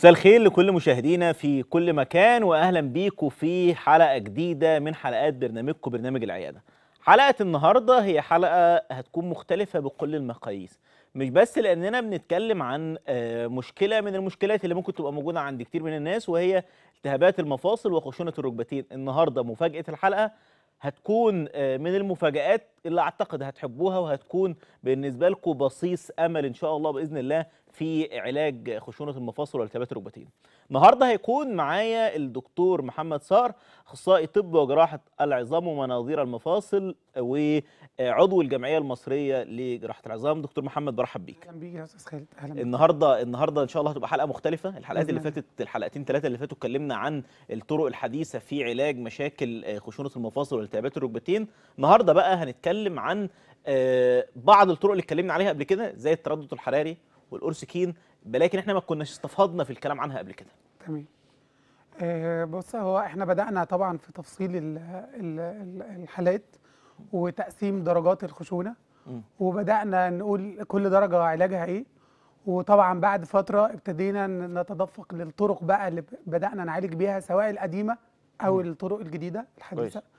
مساء الخير لكل مشاهدينا في كل مكان واهلا بيكم في حلقه جديده من حلقات برنامجكم برنامج العياده. حلقه النهارده هي حلقه هتكون مختلفه بكل المقاييس، مش بس لاننا بنتكلم عن آه، مشكله من المشكلات اللي ممكن تبقى موجوده عند كتير من الناس وهي التهابات المفاصل وخشونه الركبتين، النهارده مفاجاه الحلقه هتكون آه، من المفاجآت اللي اعتقد هتحبوها وهتكون بالنسبه لكم بصيص امل ان شاء الله باذن الله في علاج خشونه المفاصل والتهابات الركبتين. النهارده هيكون معايا الدكتور محمد صار اخصائي طب وجراحه العظام ومناظير المفاصل وعضو الجمعيه المصريه لجراحه العظام دكتور محمد برحب بيك. اهلا بيك يا استاذ خالد اهلا بيك النهارده النهارده ان شاء الله هتبقى حلقه مختلفه الحلقات بإذن اللي الله. فاتت الحلقتين ثلاثه اللي فاتوا اتكلمنا عن الطرق الحديثه في علاج مشاكل آه، خشونه المفاصل والتهابات الركبتين النهارده بقى هنتكلم عن آه، بعض الطرق اللي اتكلمنا عليها قبل كده زي التردد الحراري والأورسكين لكن احنا ما كناش استفضنا في الكلام عنها قبل كده تمام آه بص هو احنا بدانا طبعا في تفصيل ال ال ال الحالات وتقسيم درجات الخشونه مم. وبدانا نقول كل درجه علاجها ايه وطبعا بعد فتره ابتدينا ن- نتدفق للطرق بقى اللي ب- بدانا نعالج بيها سواء القديمه او مم. الطرق الجديده الحديثه كويس.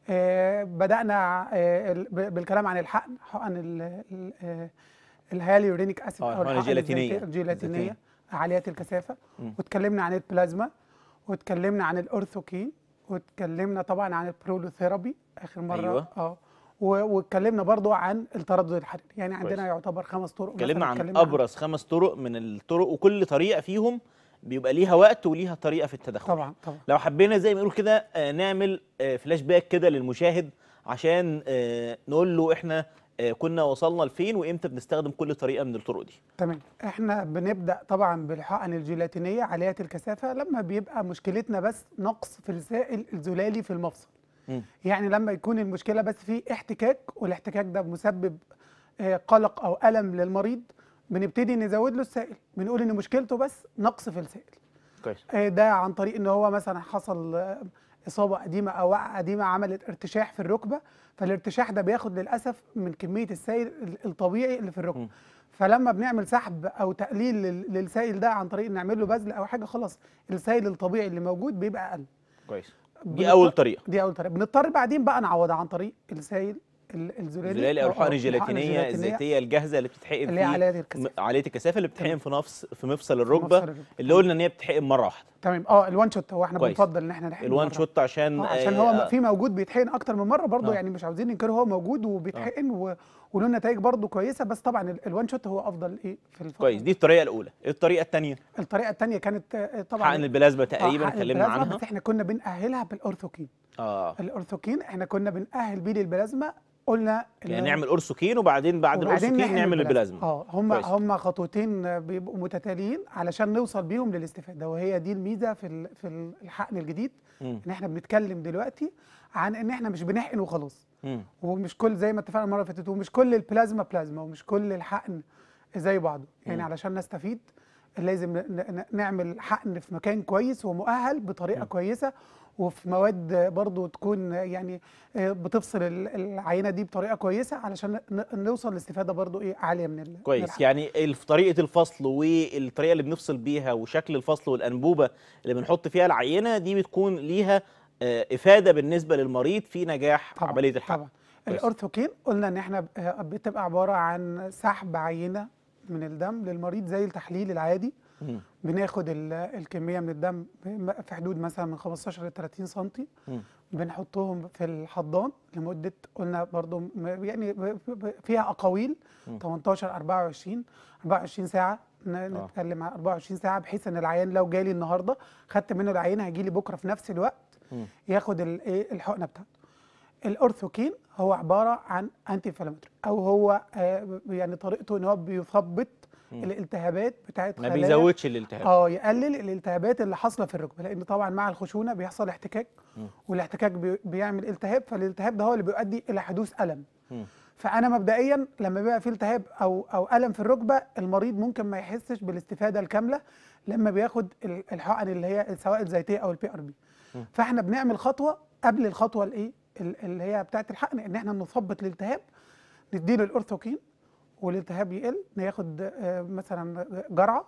آه بدانا آه ال- ب- بالكلام عن الحقن حقن ال- ال- آه، الهاليورينيك اسيد آه، او الحقن الحقن الجيلاتينية. الزيتي- الجيلاتينيه الزيتية. عاليه الكثافه مم. واتكلمنا عن البلازما واتكلمنا عن الاورثوكين واتكلمنا طبعا عن البرولوثيرابي اخر مره أيوة. اه و- واتكلمنا برضو عن التردد الحراري يعني عندنا كويس. يعتبر خمس طرق مثلاً اتكلمنا عن اتكلمنا ابرز خمس طرق من الطرق وكل طريقه فيهم بيبقى ليها وقت وليها طريقه في التدخل طبعا طبعا لو حبينا زي ما يقولوا كده آه، نعمل آه، فلاش باك كده للمشاهد عشان آه، نقول له احنا آه، كنا وصلنا لفين وامتى بنستخدم كل طريقه من الطرق دي تمام احنا بنبدا طبعا بالحقن الجيلاتينيه عاليه الكثافه لما بيبقى مشكلتنا بس نقص في السائل الزلالي في المفصل مم. يعني لما يكون المشكله بس في احتكاك والاحتكاك ده مسبب آه، قلق او الم للمريض بنبتدي نزود له السائل بنقول ان مشكلته بس نقص في السائل كويس آه، ده عن طريق ان هو مثلا حصل آه، اصابه قديمه او وقعه قديمه عملت ارتشاح في الركبه فالارتشاح ده بياخد للاسف من كميه السائل ال- الطبيعي اللي في الركبه مم. فلما بنعمل سحب او تقليل لل- للسائل ده عن طريق نعمل له بذل او حاجه خلاص السائل الطبيعي اللي موجود بيبقى اقل كويس بنضطر- دي اول طريقه دي اول طريقه بنضطر بعدين بقى نعوضها عن طريق السائل ال- الزلالي الزلالي او الحقن الحقن الجيلاتينيه الزيتيه الجاهزه اللي بتتحقن اللي هي في عاليه م- الكثافه عاليه الكثافه اللي بتتحقن تمام. في نفس في مفصل الركبه مفصل الركبة. اللي قلنا ان هي بتتحقن مره واحده تمام اه الوان شوت هو احنا كويس. بنفضل ان احنا نحقن الوان مرة. شوت عشان آه عشان آه، هو في موجود بيتحقن اكتر من مره برضه آه. يعني مش عاوزين ننكره هو موجود وبيتحقن و... وله نتائج برضه كويسه بس طبعا ال- الوان شوت هو افضل ايه في الفتره كويس دي الطريقه الاولى الطريقه الثانيه الطريقه الثانيه كانت آه، طبعا حقن البلازما آه، تقريبا حقن اتكلمنا البلازما، عنها بس احنا كنا بنأهلها بالاورثوكين اه الاورثوكين احنا كنا بنأهل بيه للبلازما قلنا إن يعني نعمل اورسوكين وبعدين بعد وبعدين الاورسوكين نحقن نعمل البلازما اه هم كويس. هم خطوتين آه، بيبقوا متتاليين علشان نوصل بيهم للاستفاده وهي دي الميزه في ال- في الحقن الجديد مم. ان احنا بنتكلم دلوقتي عن ان احنا مش بنحقن وخلاص مم. ومش كل زي ما اتفقنا المره اللي فاتت ومش كل البلازما بلازما ومش كل الحقن زي بعضه يعني مم. علشان نستفيد لازم ن- ن- نعمل حقن في مكان كويس ومؤهل بطريقه مم. كويسه وفي مواد برضو تكون يعني بتفصل ال- العينه دي بطريقه كويسه علشان ن- نوصل لاستفاده برضو ايه عاليه من ال- من كويس الحقن. يعني الف- طريقه الفصل والطريقه اللي بنفصل بيها وشكل الفصل والانبوبه اللي بنحط فيها العينه دي بتكون ليها آه، افاده بالنسبه للمريض في نجاح طبعا عمليه الحقن طبعا كويس. الاورثوكين قلنا ان احنا ب- آه، بتبقى عباره عن سحب عينه من الدم للمريض زي التحليل العادي مم. بناخد ال- الكميه من الدم ب- في حدود مثلا من 15 ل 30 سم مم. بنحطهم في الحضان لمده قلنا برضو م- يعني ب- ب- فيها اقاويل مم. 18 24 24 ساعه ن- نتكلم عن 24 ساعه بحيث ان العيان لو جالي النهارده خدت منه العينه هيجي لي بكره في نفس الوقت مم. ياخد ال- إيه الحقنه بتاعته الاورثوكين هو عباره عن انتي انفلاماتوري او هو آه، يعني طريقته ان هو بيثبط مم. الالتهابات بتاعت ما خلايا بيزودش الالتهاب اه يقلل الالتهابات اللي حاصله في الركبه لان طبعا مع الخشونه بيحصل احتكاك مم. والاحتكاك بي- بيعمل التهاب فالالتهاب ده هو اللي بيؤدي الى حدوث الم مم. فانا مبدئيا لما بيبقى في التهاب او او الم في الركبه المريض ممكن ما يحسش بالاستفاده الكامله لما بياخد ال- الحقن اللي هي سواء الزيتيه او البي ار بي مم. فاحنا بنعمل خطوه قبل الخطوه الايه ال- اللي هي بتاعه الحقن ان احنا نثبط الالتهاب نديله الاورثوكين والالتهاب يقل ناخد آه، مثلا جرعه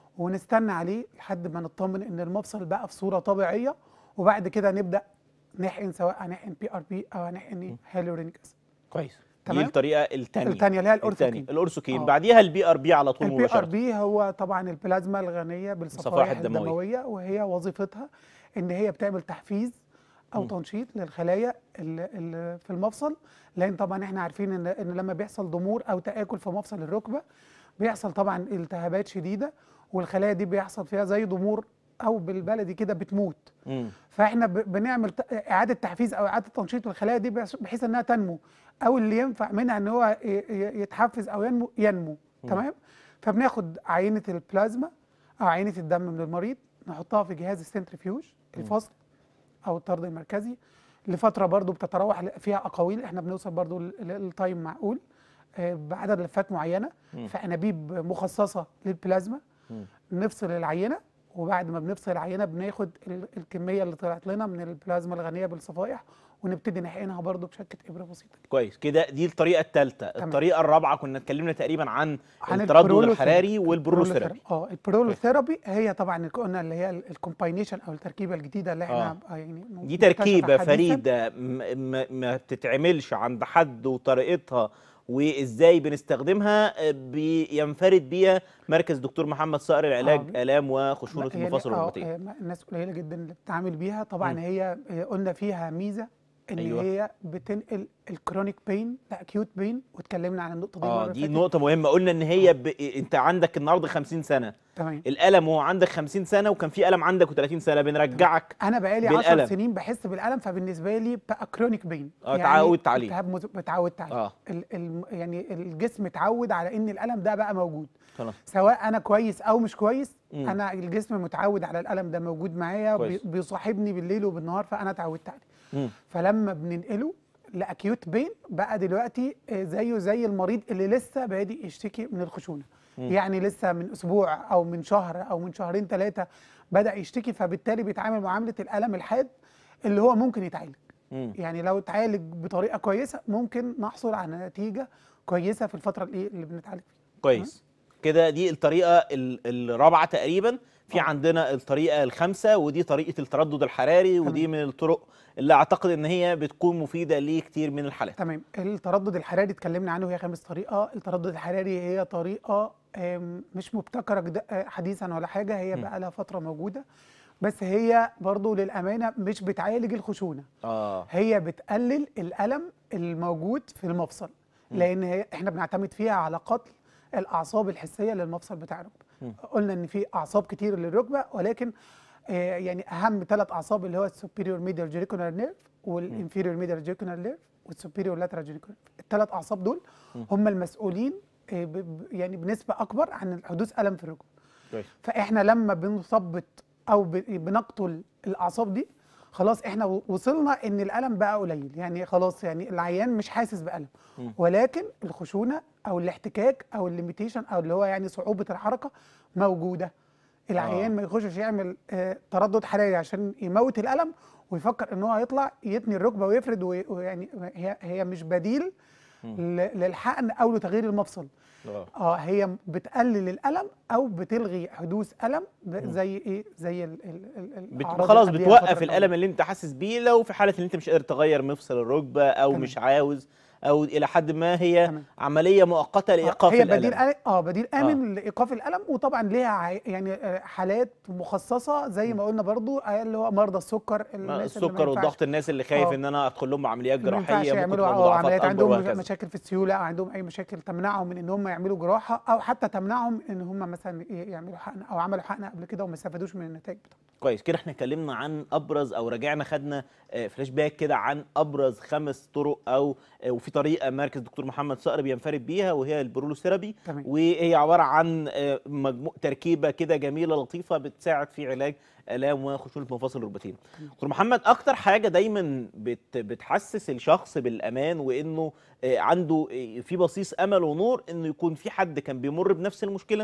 ونستنى عليه لحد ما نطمن ان المفصل بقى في صوره طبيعيه وبعد كده نبدا نحقن سواء هنحقن بي ار بي او هنحقن إيه؟ هيالورونيك اسيد كويس دي تمام. الطريقه الثانيه الثانيه اللي هي الاورثوكين الاورثوكين آه. بعديها البي ار بي على طول البي ار مباشره بي هو طبعا البلازما الغنيه الصفائح بالصفائح الدموية. الدمويه وهي وظيفتها ان هي بتعمل تحفيز او مم. تنشيط للخلايا اللي اللي في المفصل لان طبعا احنا عارفين ان ان لما بيحصل ضمور او تاكل في مفصل الركبه بيحصل طبعا التهابات شديده والخلايا دي بيحصل فيها زي ضمور او بالبلدي كده بتموت مم. فاحنا ب- بنعمل ت- اعاده تحفيز او اعاده تنشيط للخلايا دي بس- بحيث انها تنمو او اللي ينفع منها ان هو ي- ي- يتحفز او ينمو ينمو مم. تمام فبناخد عينه البلازما او عينه الدم من المريض نحطها في جهاز السنترفيوج الفصل او الطرد المركزي لفتره برضو بتتراوح ل- فيها اقاويل احنا بنوصل برضو ل- ل- لتايم معقول آه، بعدد لفات معينه مم. في انابيب مخصصه للبلازما مم. نفصل العينه وبعد ما بنفصل العينه بناخد ال- الكميه اللي طلعت لنا من البلازما الغنيه بالصفائح ونبتدي نحقنها برضو بشكه ابره بسيطه كده. كويس كده دي الطريقه الثالثه تمام. الطريقه الرابعه كنا اتكلمنا تقريبا عن, عن التردد البرولوثيرابي. الحراري والبرولوثيرابي اه البرولوثيرابي هي طبعا اللي قلنا اللي هي الكومباينيشن او التركيبه الجديده اللي احنا آه. آه. يعني دي مكتشفة تركيبه حديثاً. فريده م- م- ما بتتعملش عند حد وطريقتها وازاي بنستخدمها آه، بينفرد بيها مركز دكتور محمد صقر العلاج آه. الام وخشونه لا، يعني المفاصل آه، والركبتين آه، ما- الناس قليله جدا اللي بتتعامل بيها طبعا مم. هي آه، قلنا فيها ميزه ان أيوة. أيوة. هي بتنقل الكرونيك بين لاكيوت بين واتكلمنا عن النقطه دي اه المرة دي اللي نقطه مهمه قلنا ان هي ب... انت عندك النهارده 50 سنه تمام الالم وهو عندك 50 سنه وكان في الم عندك و30 سنه بنرجعك انا بقالي بالألم. 10 سنين بحس بالالم فبالنسبه لي بقى كرونيك بين آه، اتعودت عليه. التهاب مز- اتعودت عليه اه ال ال يعني الجسم اتعود على ان الالم ده بقى موجود خلاص سواء انا كويس او مش كويس مم. انا الجسم متعود على الالم ده موجود معايا بي- كويس. بيصاحبني بالليل وبالنهار فانا اتعودت عليه مم. فلما بننقله لاكيوت بين بقى دلوقتي آه، زيه زي المريض اللي لسه بادئ يشتكي من الخشونه مم. يعني لسه من اسبوع او من شهر او من شهرين ثلاثه بدا يشتكي فبالتالي بيتعامل معامله الالم الحاد اللي هو ممكن يتعالج مم. يعني لو اتعالج بطريقه كويسه ممكن نحصل على نتيجه كويسه في الفتره اللي اللي بنتعالج فيها كويس كده دي الطريقه ال- الرابعه تقريبا في آه. عندنا الطريقه الخامسه ودي طريقه التردد الحراري ودي تمام. من الطرق اللي اعتقد ان هي بتكون مفيده لكتير من الحالات تمام التردد الحراري اتكلمنا عنه هي خامس طريقه التردد الحراري هي طريقه آم، مش مبتكره جد- آه، حديثا ولا حاجه هي م. بقى لها فتره موجوده بس هي برضو للامانه مش بتعالج الخشونه اه هي بتقلل الالم الموجود في المفصل م. لان هي احنا بنعتمد فيها على قتل الاعصاب الحسيه للمفصل بتاع م. الركبه قلنا ان في اعصاب كتير للركبه ولكن آه، يعني اهم ثلاث اعصاب اللي هو السوبيريور ميديال جيريكونال نيرف والانفيريور ميديال جيريكونال نيرف والسوبيريور لاترال جيريكونال الثلاث اعصاب دول م. هم المسؤولين آه، ب- ب- يعني بنسبه اكبر عن حدوث الم في الركبه كويس فاحنا لما بنثبط او ب- بنقتل الاعصاب دي خلاص احنا و- وصلنا ان الالم بقى قليل يعني خلاص يعني العيان مش حاسس بالم مم. ولكن الخشونه او الاحتكاك او الليميتيشن او اللي هو يعني صعوبه الحركه موجوده العيان آه. ما يخشش يعمل آه، تردد حراري عشان يموت الالم ويفكر ان هو هيطلع يتني الركبه ويفرد وي- ويعني هي هي مش بديل مم. ل- للحقن او لتغيير المفصل اه اه هي بتقلل الالم او بتلغي حدوث الم ب- مم. زي ايه زي ال ال ال بت... الأعراض خلاص اللي قبليها بتوقف الفترة الالم اللي انت حاسس بيه لو في حاله ان انت مش قادر تغير مفصل الركبه او تمام. مش عاوز او الى حد ما هي تمام. عمليه مؤقته آه، لايقاف هي الالم بديل آ- اه بديل امن لايقاف الالم وطبعا ليها عي- يعني آه، حالات مخصصه زي ما قلنا برضو آه، اللي هو مرضى السكر ما الناس اللي ما السكر ينفعش- والضغط الناس اللي خايف آه. ان انا ادخل لهم عمليات ما ينفعش جراحيه ممكن يعملوا تبقى آه، مضاعفات عمليات اكبر عندهم وهكذا مشاكل في السيوله او عندهم اي مشاكل تمنعهم من ان هم يعملوا جراحه او حتى تمنعهم ان هم مثلا ي- يعملوا حقن او عملوا حقن قبل كده وما استفادوش من النتائج بتاعته كويس كده احنا اتكلمنا عن ابرز او رجعنا خدنا آه، فلاش باك كده عن ابرز خمس طرق او آه، وفي طريقه مركز دكتور محمد صقر بينفرد بيها وهي البرولوثيرابي تمام وهي عباره عن آه، مجموع تركيبه كده جميله لطيفه بتساعد في علاج الام وخشونه مفاصل الركبتين. دكتور محمد اكتر حاجه دايما بت بتحسس الشخص بالامان وانه آه، عنده آه، في بصيص امل ونور انه يكون في حد كان بيمر بنفس المشكله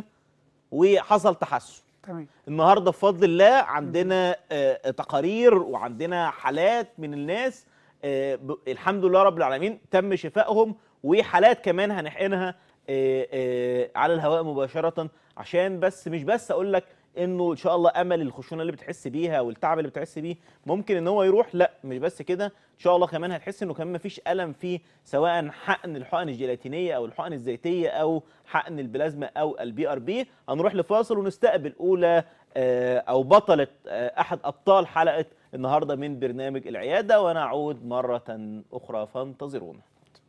وحصل تحسن. تمام النهارده بفضل الله عندنا آه، تقارير وعندنا حالات من الناس آه، ب- الحمد لله رب العالمين تم شفائهم وحالات كمان هنحقنها آه، آه، على الهواء مباشرة عشان بس مش بس اقول لك انه ان شاء الله امل الخشونه اللي بتحس بيها والتعب اللي بتحس بيه ممكن ان هو يروح لا مش بس كده ان شاء الله كمان هتحس انه كمان مفيش الم فيه سواء حقن الحقن الجيلاتينيه او الحقن الزيتيه او حقن البلازما او البي ار بي هنروح لفاصل ونستقبل اولى آه، او بطله آه، احد ابطال حلقه النهارده من برنامج العياده ونعود مره اخرى فانتظرونا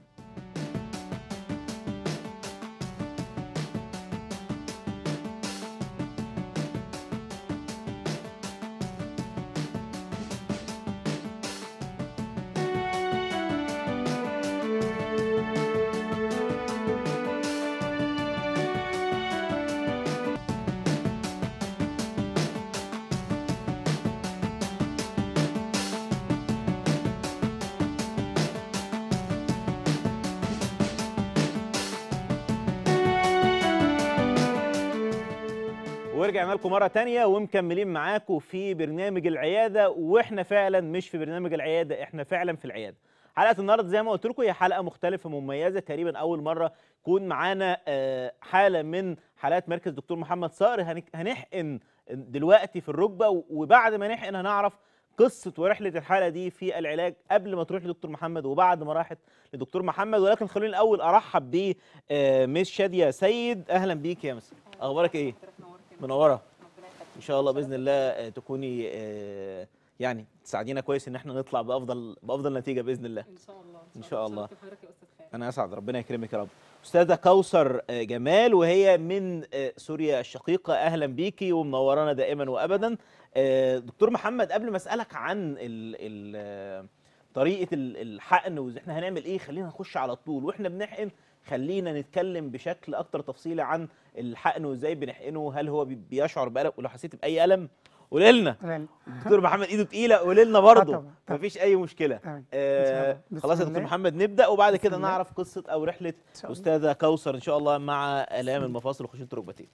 ورجعنا لكم مرة تانية ومكملين معاكم في برنامج العيادة واحنا فعلا مش في برنامج العيادة احنا فعلا في العيادة. حلقة النهاردة زي ما قلت لكم هي حلقة مختلفة مميزة تقريبا أول مرة يكون معانا آه، حالة من حالات مركز دكتور محمد صقر هنك- هنحقن دلوقتي في الركبة وبعد ما نحقن هنعرف قصة ورحلة الحالة دي في العلاج قبل ما تروح لدكتور محمد وبعد ما راحت لدكتور محمد ولكن خلوني الأول أرحب ب مس شادية سيد أهلا بيك يا مس أخبارك إيه؟ منوره ان شاء الله باذن الله آه، تكوني آه، يعني تساعدينا كويس ان احنا نطلع بافضل بافضل نتيجه باذن الله ان شاء الله إن شاء الله. شرف حضرتك يا استاذ خالد انا اسعد ربنا يكرمك يا رب استاذه كوثر آه، جمال وهي من آه، سوريا الشقيقه اهلا بيكي ومنورانا دائما وابدا آه، دكتور محمد قبل ما اسالك عن ال ال آه، طريقه ال- الحقن واحنا هنعمل ايه خلينا نخش على طول واحنا بنحقن خلينا نتكلم بشكل اكتر تفصيلي عن الحقن وازاي بنحقنه هل هو بي- بيشعر بالم ولو حسيت باي الم قولي لنا قليل. دكتور محمد ايده تقيله قولي لنا برضه طبعا، طبعا. مفيش اي مشكله تمام. إن شاء آه الله. بسم خلاص يا دكتور الله. محمد نبدا وبعد بسم كده الله. نعرف قصه او رحله شاء الله. استاذه كوثر ان شاء الله مع الام المفاصل وخشونه الركبتين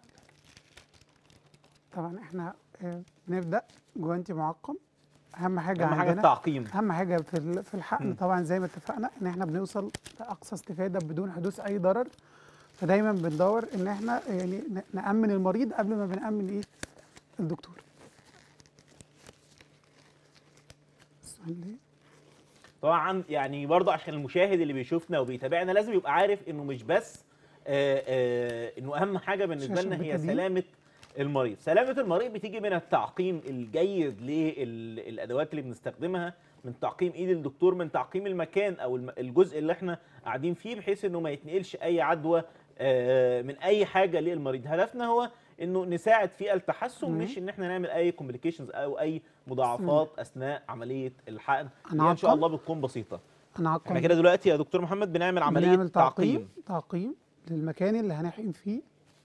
طبعا احنا آه، نبدا جوانتي معقم اهم حاجه اهم حاجه عندنا التعقيم اهم حاجه في ال- في الحقن مم. طبعا زي ما اتفقنا ان احنا بنوصل لاقصى استفاده بدون حدوث اي ضرر فدايما بندور ان احنا يعني ن- نامن المريض قبل ما بنامن ايه الدكتور بسم الله طبعا يعني برضه عشان المشاهد اللي بيشوفنا وبيتابعنا لازم يبقى عارف انه مش بس آه آه انه اهم حاجه بالنسبه شاشة لنا هي بتدين. سلامه المريض سلامه المريض بتيجي من التعقيم الجيد للادوات اللي بنستخدمها من تعقيم ايد الدكتور من تعقيم المكان او الم- الجزء اللي احنا قاعدين فيه بحيث انه ما يتنقلش اي عدوى آه، من اي حاجه للمريض هدفنا هو انه نساعد في التحسن مم. مش ان احنا نعمل اي كومبليكيشنز او اي مضاعفات اثناء عمليه الحقن اللي هي ان شاء هنعقم. الله بتكون بسيطه انا عقم احنا كده دلوقتي يا دكتور محمد بنعمل عمليه بنعمل تعقيم تعقيم للمكان اللي هنحقن فيه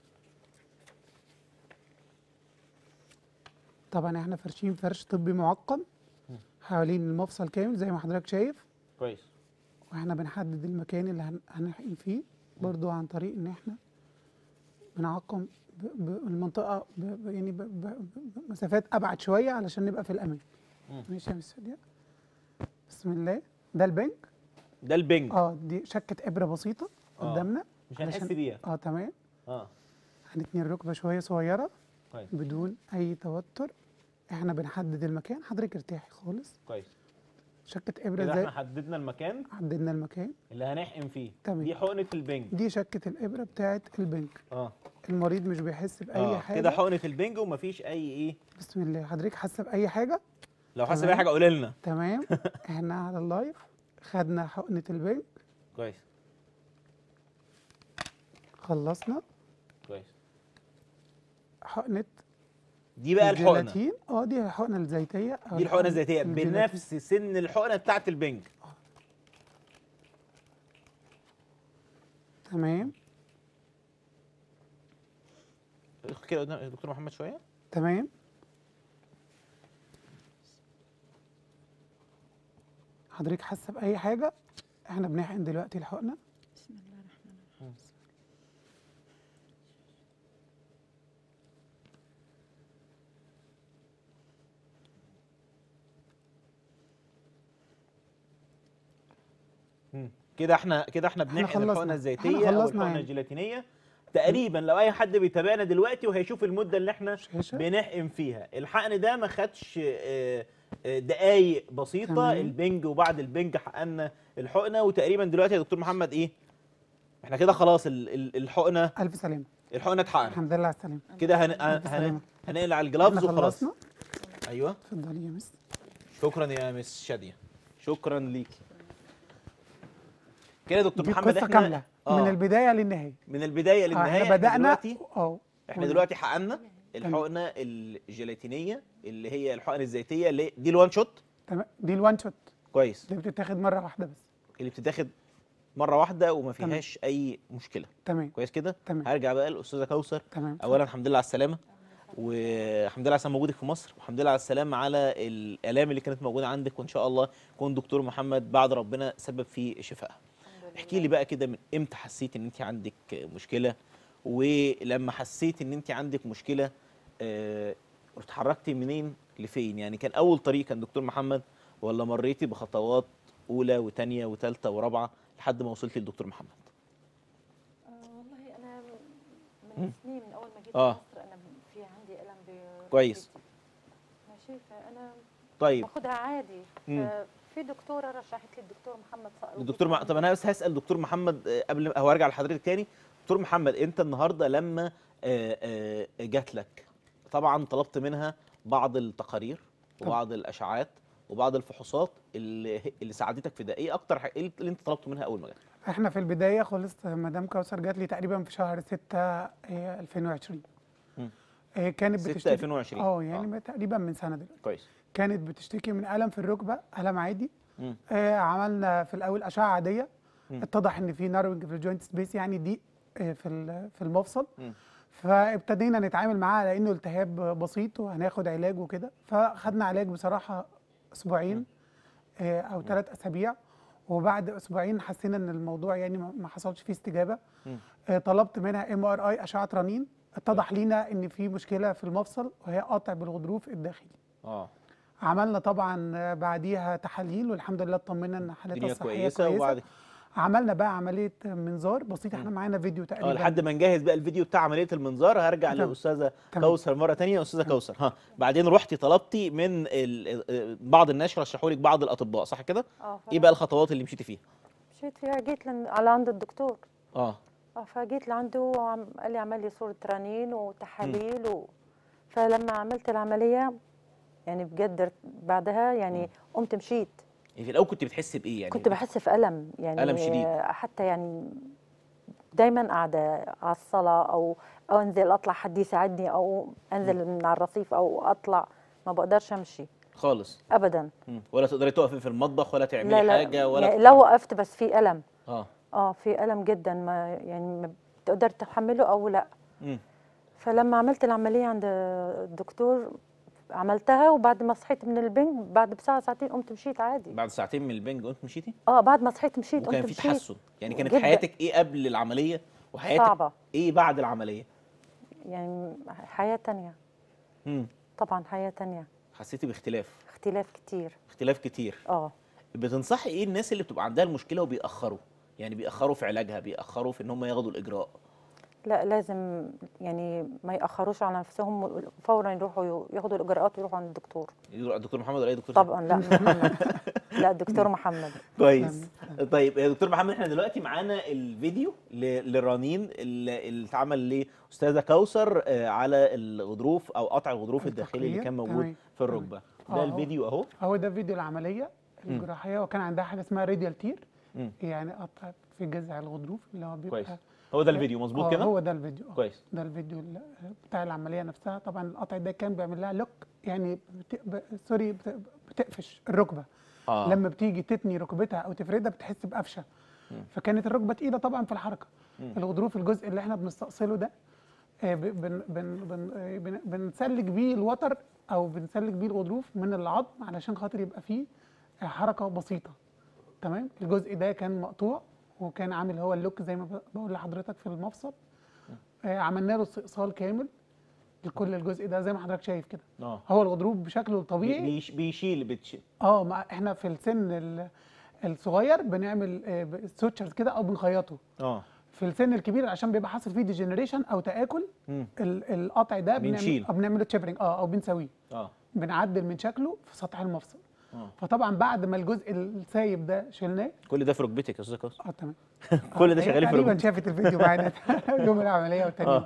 طبعا احنا فرشين فرش طبي معقم حوالين المفصل كامل زي ما حضرتك شايف كويس واحنا بنحدد المكان اللي هن- هنحقن فيه برضو عن طريق ان احنا بنعقم ب- ب- المنطقة ب- ب- يعني ب- ب- بمسافات أبعد شوية علشان نبقى في الأمان مم. ماشي يا مس فادية بسم الله ده البنك ده البنج اه دي شكة إبرة بسيطة آه. قدامنا مش هنحس علشان- بيها اه تمام اه هنتني الركبة شوية صغيرة كويس بدون أي توتر احنا بنحدد المكان حضرتك ارتاحي خالص كويس شكة إبرة كده زي احنا حددنا المكان حددنا المكان اللي هنحقن فيه تمام. دي حقنه البنج دي شكة الإبرة بتاعت البنك اه المريض مش بيحس بأي آه، حاجة كده حقنه البنج ومفيش اي ايه بسم الله حضرتك حاسة بأي حاجة لو حاسس تمام. باي حاجه قولي لنا تمام احنا على اللايف خدنا حقنة البنك كويس خلصنا كويس حقنة دي بقى الحقنه الجيلاتين اه دي الحقنة الزيتية أو دي الحقنه الذاتيه الجيلاتين. بنفس سن الحقنه بتاعه البنج تمام كده قدام الدكتور محمد شويه تمام حضرتك حاسة بأي حاجة احنا بنحقن دلوقتي الحقنة بسم الله الرحمن الرحيم مم. كده احنا كده احنا احنا بنحقن خلصنا. الحقنه احنا الزيتيه او خلصنا الحقنه يعني. الجيلاتينيه تقريبا لو اي حد بيتابعنا دلوقتي وهيشوف المده اللي احنا شاشة. بنحقن فيها الحقن ده ما خدش آه، آه، دقايق بسيطه تمام. البنج وبعد البنج حقنا الحقنه وتقريبا دلوقتي يا دكتور محمد ايه احنا كده خلاص ال- ال- الحقنه الف سلامه الحقنه اتحقنت الحمد لله على السلامه كده هن... ألف هن... سلامة. هنقلع احنا الجلافز وخلاص خلصنا ايوه اتفضلي يا مس شكرا يا مس شاديه شكرا ليكي كده يا دكتور دي محمد قصه احنا كامله آه. من البدايه للنهايه من البدايه آه، للنهايه احنا بدانا دلوقتي اه احنا دلوقتي حققنا الحقنه الجيلاتينيه اللي هي الحقن الزيتيه اللي دي الوان شوت تمام دي الوان شوت كويس اللي بتتاخد مره واحده بس اللي بتتاخد مره واحده وما تمام. فيهاش اي مشكله تمام كويس كده تمام. هرجع بقى للاستاذه كوثر تمام اولا الحمد لله على السلامه والحمد لله على سلامه وجودك في مصر والحمد لله على السلامه على الالام اللي كانت موجوده عندك وان شاء الله يكون دكتور محمد بعد ربنا سبب في شفائها احكي لي بقى كده من امتى حسيت ان انت عندك مشكله ولما حسيت ان انت عندك مشكله آه، اتحركتي منين لفين يعني كان اول طريق كان دكتور محمد ولا مريتي بخطوات اولى وثانيه وثالثه ورابعه لحد ما وصلتي لدكتور محمد آه، والله انا من سنين من اول ما جيت آه. مصر انا في عندي الم بركبتي. كويس. ماشي فانا طيب باخدها عادي مم. في دكتوره رشحت لي الدكتور محمد صقر الدكتور مع... طب انا بس هسال دكتور محمد آه، قبل ما هو ارجع لحضرتك تاني دكتور محمد انت النهارده لما آه، آه، جات لك طبعا طلبت منها بعض التقارير وبعض الاشعاعات وبعض الفحوصات اللي اللي ساعدتك في ده ايه اكتر حاجه ايه اللي انت طلبته منها اول ما جات احنا في البدايه خالص مدام كوثر جات لي تقريبا في شهر 6 آه، 2020 مم. آه، كانت 6 بتشتكي 2020 اه يعني تقريبا من سنه دلوقتي كويس كانت بتشتكي من الم في الركبه الم عادي مم. آه عملنا في الاول اشعه عاديه مم. اتضح ان في ناروينج في الجوينت سبيس يعني ضيق آه في ال- في المفصل مم. فابتدينا نتعامل معاه على انه التهاب بسيط وهناخد علاج وكده فخدنا علاج بصراحه اسبوعين آه او ثلاث اسابيع وبعد اسبوعين حسينا ان الموضوع يعني ما ما حصلش فيه استجابه مم. آه طلبت منها ام ار اي اشعه رنين اتضح لينا ان في مشكله في المفصل وهي قاطع بالغضروف الداخلي اه عملنا طبعا آه، بعديها تحاليل والحمد لله اطمنا ان حالتها الدنيا الصحيه كويسه كويسه وبعد عملنا بقى عمليه منظار بسيط احنا مم. معانا فيديو تقريبا اه لحد ما نجهز بقى الفيديو بتاع عمليه المنظار هرجع تمام. للاستاذه تمام. كوثر مره ثانيه استاذه كوثر ها بعدين رحتي طلبتي من ال- ال- بعض الناس رشحوا لك بعض الاطباء صح كده اه ايه بقى الخطوات اللي مشيتي فيها مشيت فيها جيت لن... على عند الدكتور اه اه فجيت لعنده وعم... قال لي عمل لي صوره رنين وتحاليل و... فلما عملت العمليه يعني بجد بعدها يعني قمت مشيت يعني في الاول كنت بتحسي بايه يعني كنت بحس في ألم يعني ألم شديد. حتى يعني دايما قاعدة على الصلاة أو أو أنزل أطلع حد يساعدني أو أنزل من على الرصيف أو أطلع ما بقدرش أمشي خالص أبدا مم. ولا تقدري تقفي في المطبخ ولا تعملي لا لا حاجه ولا يعني لو وقفت بس في ألم اه اه في ألم جدا ما يعني ما بتقدر تحمله أو لا مم. فلما عملت العملية عند الدكتور عملتها وبعد ما صحيت من البنج بعد بساعة ساعتين قمت مشيت عادي بعد ساعتين من البنج قمت مشيتي اه بعد ما صحيت مشيت وكان قمت في مشيت تحسن يعني كانت جداً. حياتك ايه قبل العمليه وحياتك صعبة ايه بعد العمليه يعني حياة تانية مم. طبعا حياة تانية حسيتي باختلاف اختلاف كتير اختلاف كتير اه بتنصحي ايه الناس اللي بتبقى عندها المشكله وبيأخروا يعني بيأخروا في علاجها بيأخروا في ان هم ياخدوا الاجراء لا لازم يعني ما يأخروش على نفسهم فورا يروحوا ياخدوا الإجراءات ويروحوا عند الدكتور يقولوا الدكتور محمد ولا اي دكتور طبعا لا محمد لا الدكتور محمد كويس طيب يا دكتور محمد احنا دلوقتي معانا الفيديو ل- للرنين اللي اللي اتعمل لاستاذه كوثر آه، على الغضروف او قطع الغضروف الداخلي اللي كان موجود تمام. في الركبه آه، ده هو- الفيديو اهو هو ده فيديو العمليه مم. الجراحيه وكان عندها حاجه اسمها راديال تير مم. يعني قطع في جذع الغضروف اللي هو بيبقى كويس هو ده الفيديو مظبوط آه، كده هو ده الفيديو آه. كويس ده الفيديو ال- بتاع العمليه نفسها طبعا القطع ده كان بيعمل لها لوك يعني بت... ب... سوري بت... بتقفش الركبه اه لما بتيجي تتني ركبتها او تفردها بتحس بقفشه مم. فكانت الركبه تقيله طبعا في الحركه مم. الغضروف الجزء اللي احنا بنستأصله ده آه، ب- بن بن بن آه، بن بنسلك بيه الوتر او بنسلك بيه الغضروف من العظم علشان خاطر يبقى فيه آه، حركه بسيطه تمام الجزء ده كان مقطوع وكان عامل هو اللوك زي ما ب- بقول لحضرتك في المفصل آه، عملنا له استئصال كامل لكل الجزء ده زي ما حضرتك شايف كده اه هو الغضروف بشكله بي- الطبيعي بيش بيشيل بتشيل اه ما احنا في السن ال- الصغير بنعمل سوتشرز كده او بنخيطه اه في السن الكبير عشان بيبقى حاصل فيه ديجنريشن او تاكل مم. ال- القطع ده بنعمل- بنشيله. آه، بنعمله تشيبرنج اه او بنسويه اه بنعدل من شكله في سطح المفصل آه. فطبعا بعد ما الجزء السايب ده شلناه كل ده في ركبتك يا استاذ كوثر اه تمام كل ده هي شغال في تقريبا ركبتك شافت الفيديو معانا يوم العمليه والتاني آه. يوم.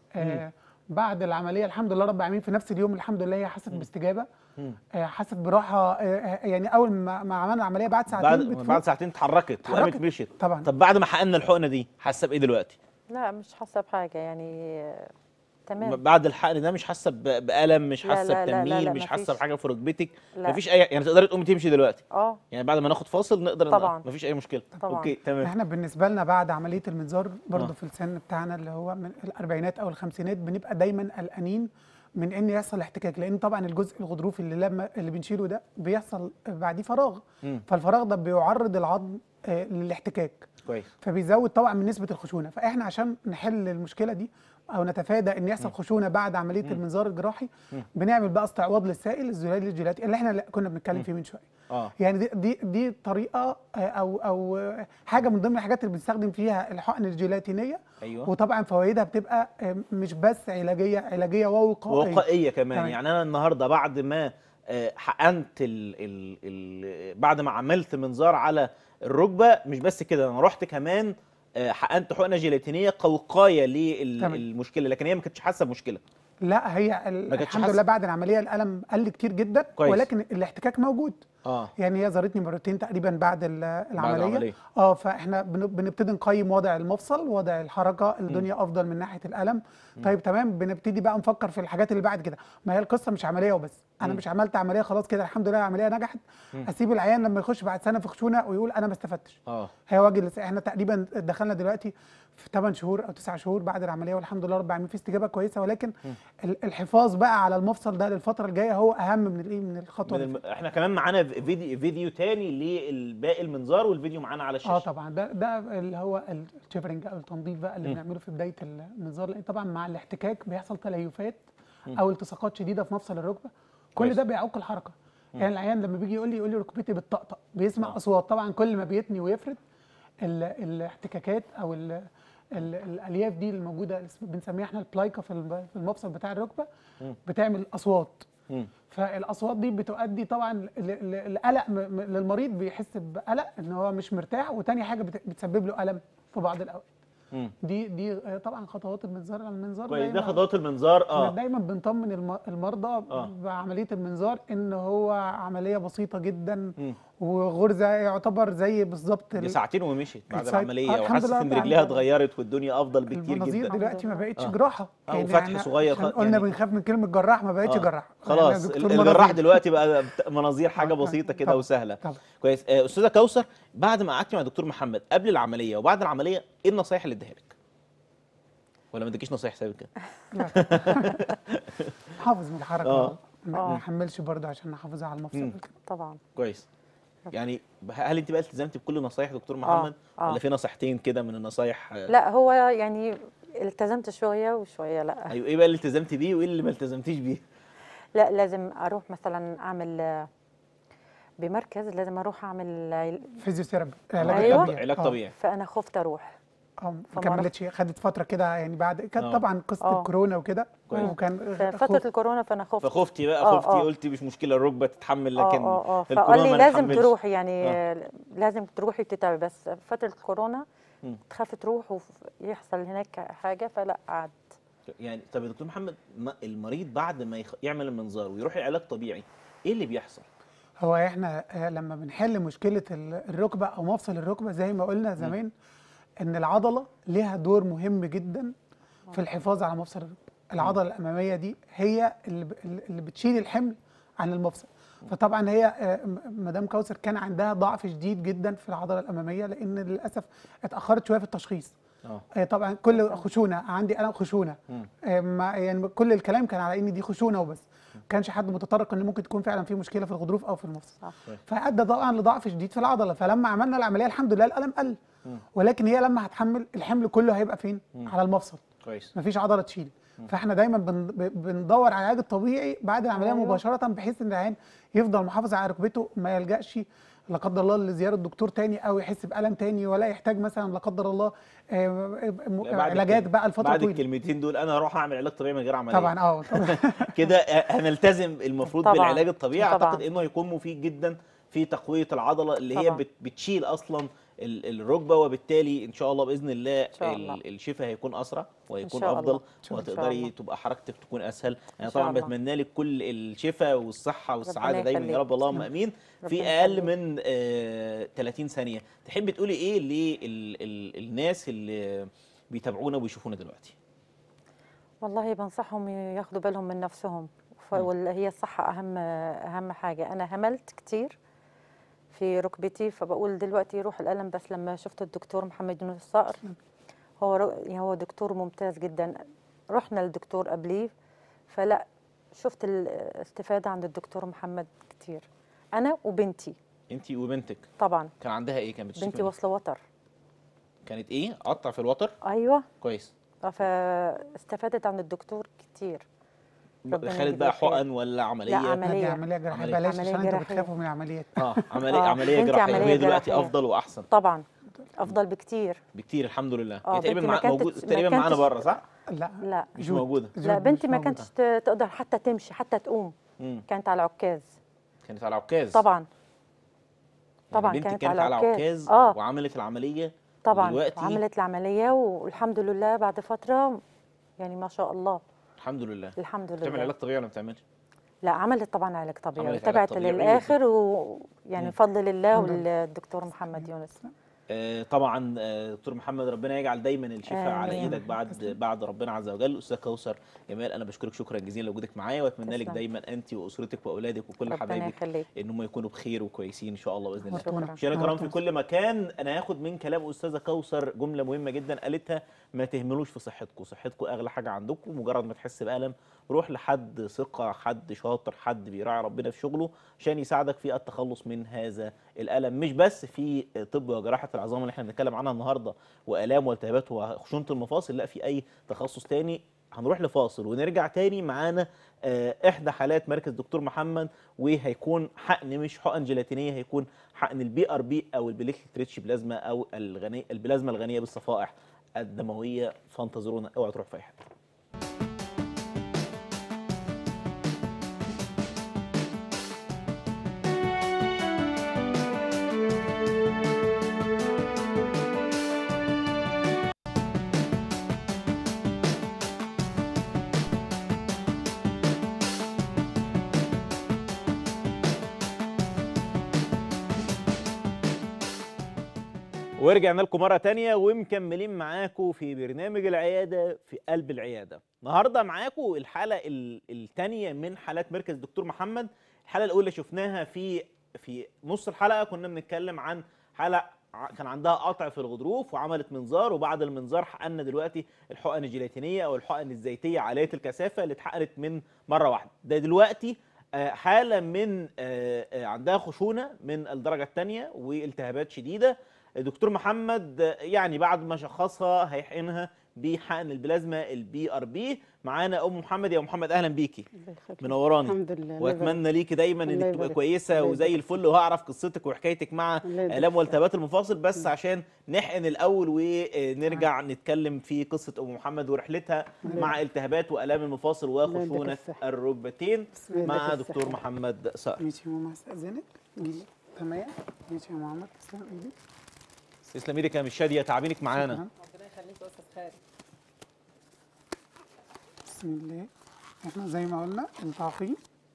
آه بعد العمليه الحمد لله رب العالمين في نفس اليوم الحمد لله هي حست باستجابه مم. آه حست براحه آه آه، يعني اول ما, ما عملنا العمليه بعد ساعتين بعد بتفوق. بعد ساعتين اتحركت وقامت اتحركت. مشيت طبعا طب بعد ما حققنا الحقنه دي حاسه بايه دلوقتي؟ لا مش حاسه بحاجه يعني آه، تمام بعد الحقن ده مش حاسه ب- بالم مش لا، حاسه لا، لا، لا، بتنميل لا، مش حاسه مفيش. بحاجه في ركبتك لا. مفيش اي يعني تقدري تقومي تمشي دلوقتي اه يعني بعد ما ناخد فاصل نقدر طبعاً. مفيش اي مشكله طبعاً. اوكي تمام احنا بالنسبه لنا بعد عمليه المنظار برضه آه. في السن بتاعنا اللي هو من الاربعينات او الخمسينات بنبقى دايما قلقانين من ان يحصل احتكاك لان طبعا الجزء الغضروفي اللي لما اللي بنشيله ده بيحصل بعديه فراغ مم. فالفراغ ده بيعرض العظم آه، للاحتكاك كويس فبيزود طبعا من نسبه الخشونه فاحنا عشان نحل المشكله دي او نتفادى ان يحصل خشونه بعد عمليه المنظار الجراحي بنعمل بقى استعواض للسائل الزلال الجيلاتي اللي احنا كنا بنتكلم فيه من شويه اه يعني دي دي دي طريقه آه، او او آه، حاجه من ضمن الحاجات اللي بنستخدم فيها الحقن الجيلاتينيه ايوه وطبعا فوائدها بتبقى آه، مش بس علاجيه علاجيه ووقائيه وقائيه كمان تمام. يعني انا النهارده بعد ما آه، حقنت ال ال ال بعد ما عملت منظار على الركبه مش بس كده انا رحت كمان آه، حقنت حقنه جيلاتينيه كوقايه تمام. للمشكله لكن هي ما كانتش حاسه بمشكله لا هي ال- ما كانتش الحمد حاسة؟ لله بعد العمليه الالم قل كتير جدا كويس. ولكن الاحتكاك موجود اه يعني هي زارتني مرتين تقريبا بعد ال- العمليه العملية. اه فاحنا بن- بنبتدي نقيم وضع المفصل وضع الحركه الدنيا افضل من ناحيه الالم طيب تمام بنبتدي بقى نفكر في الحاجات اللي بعد كده ما هي القصه مش عمليه وبس انا مم. مش عملت عمليه خلاص كده الحمد لله العمليه نجحت اسيب العيان لما يخش بعد سنه في خشونه ويقول انا ما استفدتش اه هي وجه لس- احنا تقريبا دخلنا دلوقتي في 8 شهور او 9 شهور بعد العمليه والحمد لله رب العالمين في استجابه كويسه ولكن ال- الحفاظ بقى على المفصل ده للفتره الجايه هو اهم من الايه من الخطوه من دي الم... احنا كمان معانا فيديو فيديو تاني للباقي المنظار والفيديو معانا على الشاشه اه طبعا ده ده اللي هو الشيفرنج او التنظيف بقى اللي مم. بنعمله في بدايه المنظار لان طبعا مع الاحتكاك بيحصل تليفات او التصاقات شديده في مفصل الركبه كل كويس. ده بيعوق الحركه يعني العيان لما بيجي يقول لي يقول لي ركبتي بتطقطق بيسمع اصوات طبعا كل ما بيتني ويفرد ال- الاحتكاكات او ال ال الالياف دي الموجوده اسم- بنسميها احنا البلايكا في الم- في المفصل بتاع الركبه مم. بتعمل اصوات مم. فالاصوات دي بتؤدي طبعا ل- ل- لقلق م- م- للمريض بيحس بقلق ان هو مش مرتاح وتاني حاجه بت- بتسبب له الم في بعض الاوقات مم. دي دي آه، طبعا خطوات المنظار المنظار كويس ده دايما خطوات المنظار احنا اه دايما بنطمن الم- المرضى آه. بعمليه المنظار ان هو عمليه بسيطه جدا مم. وغرزه يعتبر زي بالظبط دي ال- ساعتين ومشيت بعد السايت- العمليه آه، الحمد وحست لله ان طبعاً. رجليها اتغيرت والدنيا افضل بكتير المناظير جدا دلوقتي ما بقتش آه. جراحه آه، وفتح إحنا صغير عشان خ- قلنا يعني- بنخاف من كلمه جراح ما بقتش آه. جراح خلاص يعني ال- دكتور الجراح مناظير. دلوقتي بقى بت- مناظير حاجه آه، بسيطه كده طبعاً. وسهله طبعا كويس آه، استاذه كوثر بعد ما قعدتي مع دكتور محمد قبل العمليه وبعد العمليه ايه النصايح اللي اديها لك ولا ما اديكيش نصايح سابقه حافظ من الحركه آه. ما آه. نحملش برضه عشان نحافظ على المفصل مم. كده. طبعا كويس يعني هل انت بقى التزمتي بكل نصايح دكتور محمد آه. ولا في نصيحتين كده من النصايح آه، لا هو يعني التزمت شويه وشويه لا ايوه ايه بقى اللي التزمتي بيه وايه اللي ما التزمتيش بيه لا لازم اروح مثلا اعمل آه، بمركز لازم اروح اعمل عل- فيزيوثيرابي أيوة. علاج علاج آه. طبيعي فانا خفت اروح اه ما فما كملتش خدت فتره كده يعني بعد كانت آه. طبعا قصه آه. الكورونا وكده كويس. وكان ففتره خوف. الكورونا فانا خفت فخفتي بقى آه، خفتي آه. قلتي مش مشكله الركبه تتحمل اه لكن اه اه الكورونا فقال لي ما لازم نتحملش. تروحي يعني آه. آه. لازم تروحي تتابعي بس فتره الكورونا مم. تخاف تروح ويحصل هناك حاجه فلا قعدت يعني طب يا دكتور محمد ما- المريض بعد ما يخ... يعمل المنظار ويروح العلاج طبيعي ايه اللي بيحصل؟ هو احنا آه، لما بنحل مشكله ال- الركبه او مفصل الركبه زي ما قلنا زمان ان العضله ليها دور مهم جدا في الحفاظ على مفصل الركبه العضله الاماميه دي هي اللي ب- اللي بتشيل الحمل عن المفصل فطبعا هي آه، م- مدام كوثر كان عندها ضعف شديد جدا في العضله الاماميه لان للاسف اتاخرت شويه في التشخيص اه آه، طبعا كل خشونه عندي انا خشونه مم. آه، ما يعني كل الكلام كان على ان دي خشونه وبس ما كانش حد متطرق ان ممكن تكون فعلا في مشكله في الغضروف او في المفصل صح. فادى طبعا لضعف شديد في العضله فلما عملنا العمليه الحمد لله الالم قل ولكن هي لما هتحمل الحمل كله هيبقى فين على المفصل كويس مفيش عضله تشيل فاحنا دايما بن- ب- بندور على العلاج الطبيعي بعد العمليه أيوة. مباشره بحيث ان العيان يفضل محافظ على ركبته ما يلجاش لا قدر الله لزياره دكتور تاني او يحس بالم تاني ولا يحتاج مثلا لا قدر الله آه، م- لا، بعد علاجات الكلم- بقى لفتره بعد طويله الكلمتين دول انا هروح اعمل علاج طبيعي من غير عمليه طبعا اه طبعا كده هنلتزم المفروض طبعاً. بالعلاج الطبيعي طبعاً. اعتقد انه هيكون مفيد جدا في تقويه العضله اللي هي طبعاً. بت- بتشيل اصلا ال- الركبه وبالتالي ان شاء الله باذن الله شاء الله. ال- الشفاء هيكون اسرع وهيكون شاء افضل الله. إن شاء الله. وهتقدري إن شاء تبقى حركتك تكون اسهل انا شاء طبعا الله. بتمنى لك كل الشفاء والصحه والسعاده ربنا دايما يا يخليك. رب اللهم امين في ربنا اقل يخليك. من آه 30 ثانيه تحبي تقولي ايه للناس اللي بيتابعونا وبيشوفونا دلوقتي والله بنصحهم ياخدوا بالهم من نفسهم ف- مم. واللي هي الصحة أهم أهم حاجة أنا هملت كتير في ركبتي فبقول دلوقتي يروح الألم بس لما شفت الدكتور محمد يونس الصقر هو ر- يعني هو دكتور ممتاز جدا رحنا للدكتور قبليه فلا شفت الاستفادة عند الدكتور محمد كتير أنا وبنتي انت وبنتك طبعا كان عندها ايه كانت بتشتكي بنتي من إيه؟ واصلة وتر كانت ايه قطع في الوتر أيوة كويس فاستفادت عند الدكتور كتير ربنا خدت يجزاه بقى خير. حقن ولا عمليه لا، لا، دي عملية. عمليه جراحيه عملية. بلاش عملية عشان انتوا جراحية. بتخافوا من العمليات اه عمليه آه، عمليه بنتي جراحيه عملية وهي دلوقتي جراحية. افضل واحسن طبعا افضل بكتير بكتير الحمد لله آه، هي تقريبا بنتي ما مع كانتش- موجود ما تقريبا معانا كانتش- بره صح لا لا مش جود. موجوده جود لا مش بنتي ما موجودة. كانتش ت- تقدر حتى تمشي حتى تقوم مم. كانت على عكاز كانت على عكاز طبعا يعني طبعا بنتي كانت كانت على على عكاز. عكاز آه. وعملت العمليه طبعا ودلوقتي- عملت العمليه والحمد لله بعد فتره يعني ما شاء الله الحمد لله الحمد بتعمل لله علاج طبيعي ولا ما بتعملش لا عملت طبعا علاج طبيعي عملت علاج وتابعت طبيعي. للاخر ويعني مم. بفضل الله الحمد لله. والدكتور محمد يونس آه، طبعا آه، دكتور محمد ربنا يجعل دايما الشفاء على آمين. ايدك بعد بعد ربنا عز وجل استاذ كوثر جمال انا بشكرك شكرا جزيلا لوجودك معايا واتمنى لك تسلم. دايما انت واسرتك واولادك وكل ربنا حبايبك يخليك ان هم يكونوا بخير وكويسين ان شاء الله باذن الله شكراً. مشاهدينا الكرام في كل مكان انا هاخد من كلام استاذه كوثر جمله مهمه جدا قالتها ما تهملوش في صحتكم صحتكم اغلى حاجه عندكم مجرد ما تحس بالم روح لحد ثقه حد شاطر حد بيراعي ربنا في شغله عشان يساعدك في التخلص من هذا الالم مش بس في طب وجراحه العظام اللي احنا بنتكلم عنها النهارده والام والتهابات وخشونه المفاصل لا في اي تخصص تاني هنروح لفاصل ونرجع تاني معانا آه، احدى حالات مركز دكتور محمد وهيكون حقن مش حقن جيلاتينيه هيكون حقن البي ار بي او البليكليت ريتش بلازما او الغني البلازما الغنيه بالصفائح الدمويه فانتظرونا اوعى تروح في اي حته ورجعنا لكم مرة تانية ومكملين معاكم في برنامج العيادة في قلب العيادة النهاردة معاكم الحلقة ال- التانية من حالات مركز دكتور محمد الحلقة الأولى شفناها في في نص الحلقة كنا بنتكلم عن حالة ع- كان عندها قطع في الغضروف وعملت منظار وبعد المنظار حقنا دلوقتي الحقن الجيلاتينية أو الحقن الزيتية عالية الكثافة اللي اتحقنت من مرة واحدة ده دلوقتي آه، حالة من آه، آه، عندها خشونة من الدرجة الثانية والتهابات شديدة دكتور محمد آه، يعني بعد ما شخصها هيحقنها بحقن البلازما البي ار بي معانا ام محمد يا أم محمد اهلا بيكي منوراني الحمد لله الله يبارك. واتمنى ليكي دايما الله انك تبقى يبارك. كويسه الله وزي يبارك. الفل وهعرف قصتك وحكايتك مع الله يبارك الام فيك. والتهابات المفاصل بس عشان نحقن الاول ونرجع نتكلم في قصه ام محمد ورحلتها مع التهابات والام المفاصل يديك وخشونه الصحة. الركبتين الله مع يديك دكتور الصحة. محمد صقر ماشي يا ماما استاذنك جيجي تمام ماشي يا محمد تسلم ايدك تسلم ايدك يا مش شاديه تعبينك معانا شكراً. بسم الله احنا زي ما قلنا التعقيم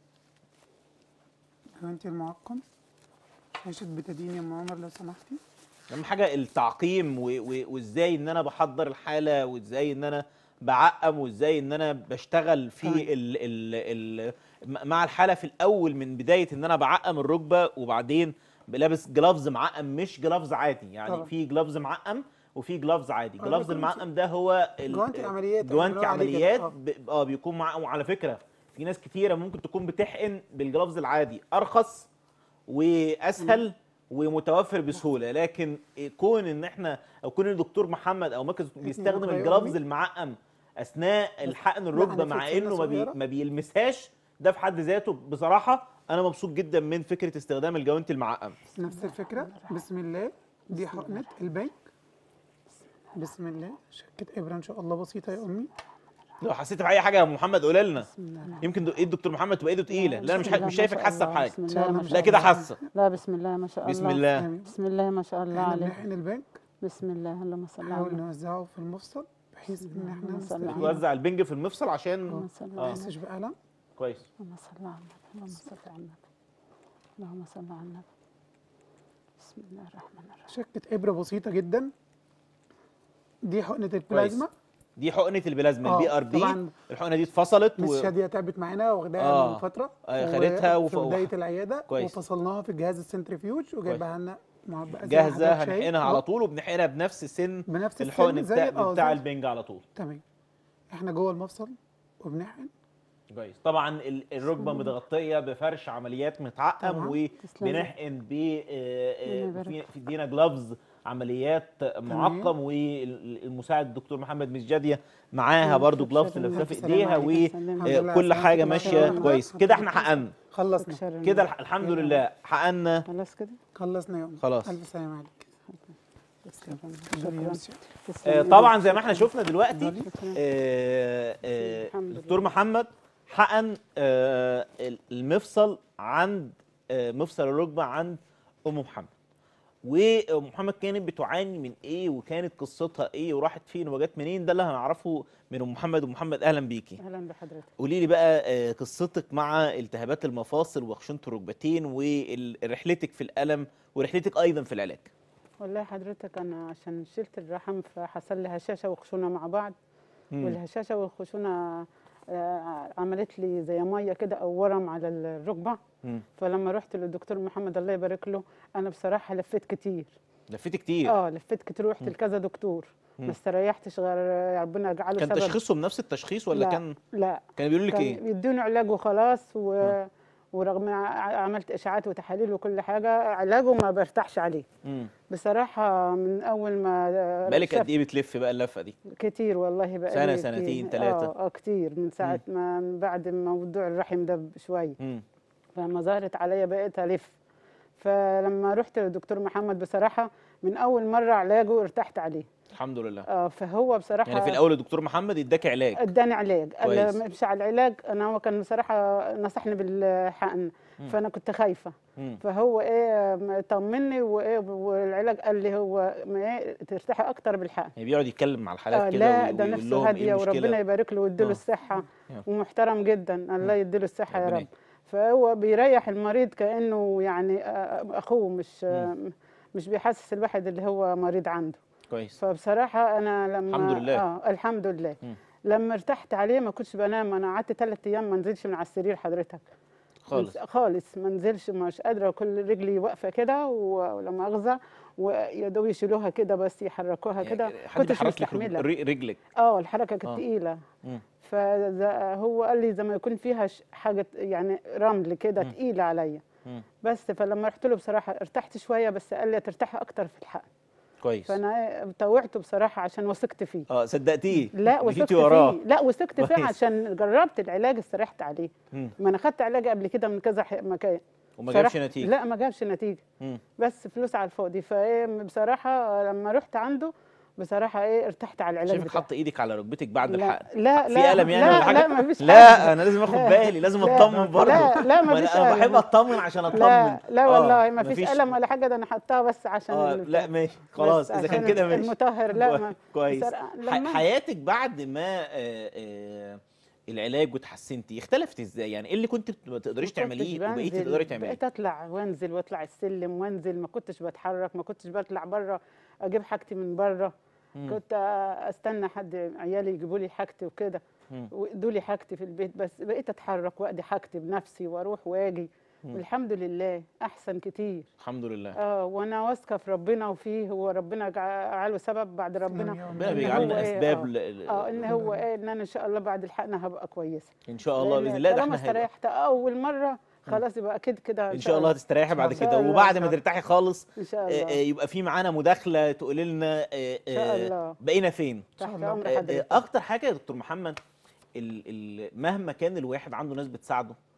جوانتي المعقم شاشة بتدين يا ام عمر لو سمحتي اهم حاجه التعقيم و- و- وازاي ان انا بحضر الحاله وازاي ان انا بعقم وازاي ان انا بشتغل في تمام. ال ال ال مع الحاله في الاول من بدايه ان انا بعقم الركبه وبعدين لابس جلافز معقم مش جلافز عادي يعني طبعا. في جلافز معقم وفي جلافز عادي آه، جلافز بيكون المعقم ده هو ال- جوانتي عمليات، جوانتي بيقولوا عليه كده، عمليات آه. ب- اه بيكون معقم وعلى فكره في ناس كتيره ممكن تكون بتحقن بالجلافز العادي ارخص واسهل ومتوفر بسهوله لكن كون ان احنا او كون الدكتور محمد او مركز بيستخدم ركبة الجلافز يومي. المعقم اثناء الحقن الركبه هنفرد مع سنة انه ما, بي صغيرة. ما بيلمسهاش ده في حد ذاته بصراحه انا مبسوط جدا من فكره استخدام الجوانت المعقم نفس الفكره بسم الله دي حقنه البنك بسم الله شكه ابره ان شاء الله بسيطه يا امي لو حسيت باي حاجه يا أم محمد قولي لنا بسم الله يمكن دو- ايد الدكتور محمد تبقى ايده تقيله لا انا مش بسم الله مش ما شايفك شاء حاسه الله، بحاجه بسم الله ما شاء لا كده الله. حاسه لا بسم الله ما شاء الله بسم الله آمين. بسم الله ما شاء الله احنا عليك بنحقن البنك بسم الله اللهم صل على نحاول النبي نوزعه في المفصل بحيث ان احنا اللهم صل على نستفيد توزع البنج في المفصل عشان اللهم صل ما على النبي نحسش بألم كويس اللهم صل على النبي اللهم صل على النبي اللهم صل على النبي بسم الله الرحمن الرحيم شكه ابره بسيطه جدا دي حقنه البلازما دي حقنه البلازما آه، البي ار بي طبعاً. الحقنه دي اتفصلت مس و... شاديه تعبت معانا واخداها آه. من فتره آه، خدتها وفي وف- بدايه العياده كويس. وفصلناها في جهاز السنترفيوج وجايبها لنا معبأة زي جاهزه حضرتك شايف. هنحقنها آه، على طول وبنحقنها بنفس سن بنفس السن الحقن زي- بتاع آه، بتاع زي- البنج على طول تمام احنا جوه المفصل وبنحقن كويس طبعا ال- الركبه متغطيه بفرش عمليات متعقم طبعاً. تسلم. وبنحقن ب ربنا يبارك. في في ايدينا جلافز عمليات معقم والمساعد الدكتور محمد مسجديه معاها تمام. برضو جلافز تسلم. اللي في السلام ايديها عليكم. الحمد لله وكل على حاجه سلامتك. ماشيه الله كويس يسلمك. كده احنا حققنا خلصنا أكشر كده النبي. الح- الحمد لله حققنا خلاص كده خلصنا يوم خلاص. الف سلامه عليك تسلم. اتفضلي يا شكرا مسيو. تسلم. آه، طبعا زي ما احنا شفنا دلوقتي شكراً. آه، آه، الحمد لله. دكتور محمد حقن آه، المفصل عند آه، مفصل الركبه عند ام محمد وام محمد كانت بتعاني من ايه وكانت قصتها ايه وراحت فين وجت منين ده اللي هنعرفه من ام محمد ام محمد اهلا بيكي اهلا بحضرتك قولي لي بقى آه، قصتك مع التهابات المفاصل وخشونه الركبتين ورحلتك في الالم ورحلتك ايضا في العلاج والله حضرتك انا عشان شلت الرحم فحصل لي هشاشه وخشونه مع بعض مم. والهشاشه والخشونه آه، عملت لي زي ميه كده او ورم على الركبه مم. فلما رحت للدكتور محمد الله يبارك له انا بصراحه لفيت كتير لفيت كتير اه لفيت كتير ورحت لكذا دكتور مم. ما استريحتش غير ربنا يجعله كان سبب تشخيصهم نفس التشخيص ولا لا. كان لا كانوا بيقولوا لك كان ايه يدوني علاج وخلاص و... ورغم ع- عملت اشاعات وتحاليل وكل حاجه علاجه ما برتاحش عليه مم. بصراحه من اول ما بقالك شاف- قد ايه بتلف بقى اللفه دي كتير والله بقى سنة، لي سنتين، كتير. تلاتة؟ اه اه كتير من ساعه ما من بعد موضوع الرحم ده بشويه مم. فلما ظهرت عليا بقيت الف فلما رحت للدكتور محمد بصراحه من اول مره علاجه ارتحت عليه الحمد لله اه فهو بصراحه يعني في الاول الدكتور محمد اداك علاج اداني علاج قال كويس. لي امشي على العلاج انا هو كان بصراحه نصحني بالحقن مم. فانا كنت خايفه مم. فهو ايه م- طمني وايه والعلاج قال لي هو ما ايه ترتاحي اكتر بالحقن يعني بيقعد يتكلم مع الحالات آه كده لا وي- ده ويقول نفسه لهم هاديه ايه وربنا المشكله يبارك له ويديله آه. الصحه آه. ومحترم جدا الله يديله الصحه يا ربنا رب فهو بيريح المريض كانه يعني آه، اخوه مش مم. مش بيحسس الواحد اللي هو مريض عنده كويس فبصراحه انا لما الحمد لله. اه الحمد لله مم. لما ارتحت عليه ما كنتش بنام انا قعدت ثلاث ايام ما نزلش من على السرير حضرتك خالص خالص ما نزلش مش قادره كل رجلي واقفه كده و- ولما اغزى ويا دوب يشيلوها كده بس يحركوها كده يعني حد كنتش بيحرك لك مستحمله رج- رجلك اه الحركه آه. كانت تقيله مم. فهو قال لي زي ما يكون فيها ش- حاجه يعني رمل كده مم. تقيله عليا مم. بس فلما رحت له بصراحه ارتحت شويه بس قال لي ترتاحي اكتر في الحقن كويس فانا طوعته بصراحه عشان وثقت فيه اه صدقتيه لا وثقت مشيتي وراه فيه لا وثقت فيه كويس. عشان جربت العلاج استريحت عليه مم. ما انا خدت علاج قبل كده من كذا ح- مكان وما جابش صراحة- نتيجه لا ما جابش نتيجه مم. بس فلوس على الفاضي فايه بصراحه لما رحت عنده بصراحه ايه ارتحت على العلاج شايفك بتاعه حط ايدك على ركبتك بعد لا الحقن لا في لا الم يعني لا ولا حاجه لا ما فيش لا انا لازم اخد بالي لازم لا، اطمن برضه لا، لا، ما ما فيش انا ألم. بحب اطمن عشان اطمن لا لا آه، والله ما فيش مفيش- الم ولا حاجه ده انا حطها بس عشان اه ال- لا ماشي خلاص بس اذا كان عشان كده ماشي المطهر لا ما كويس بصراحة ح- لما- حياتك بعد ما آه، آه، العلاج وتحسنتي اختلفت ازاي يعني ايه اللي كنت ما تقدريش ما كنتش تعمليه وبقيتي بنزل، تقدري تعمليه بقيت اطلع وانزل واطلع السلم وانزل ما كنتش بتحرك ما كنتش بطلع بره اجيب حاجتي من بره مم. كنت استنى حد عيالي يجيبوا لي حاجتي وكده مم. ويدوا لي حاجتي في البيت بس بقيت اتحرك واقضي حاجتي بنفسي واروح واجي مم. والحمد لله احسن كتير الحمد لله اه وانا واثقه في ربنا وفيه هو ربنا جعله سبب بعد ربنا ربنا إن بيجعلنا هو إيه، اسباب آه. ل- ل- اه ان هو ايه ان انا ان شاء الله بعد الحقنا هبقى كويسه ان شاء الله لأن باذن الله ده طالما احنا هيبقى. استريحت اول مره خلاص يبقى اكيد كده ان شاء الله هتستريحي بعد إن شاء كده الله، وبعد إن ما شاء ترتاحي خالص ان شاء آه، الله آه، يبقى في معانا مداخله تقولي لنا آه، ان شاء آه، الله بقينا فين تحت الله. امر آه، آه، حضرتك اكتر حاجه يا دكتور محمد ال ال مهما كان الواحد عنده ناس بتساعده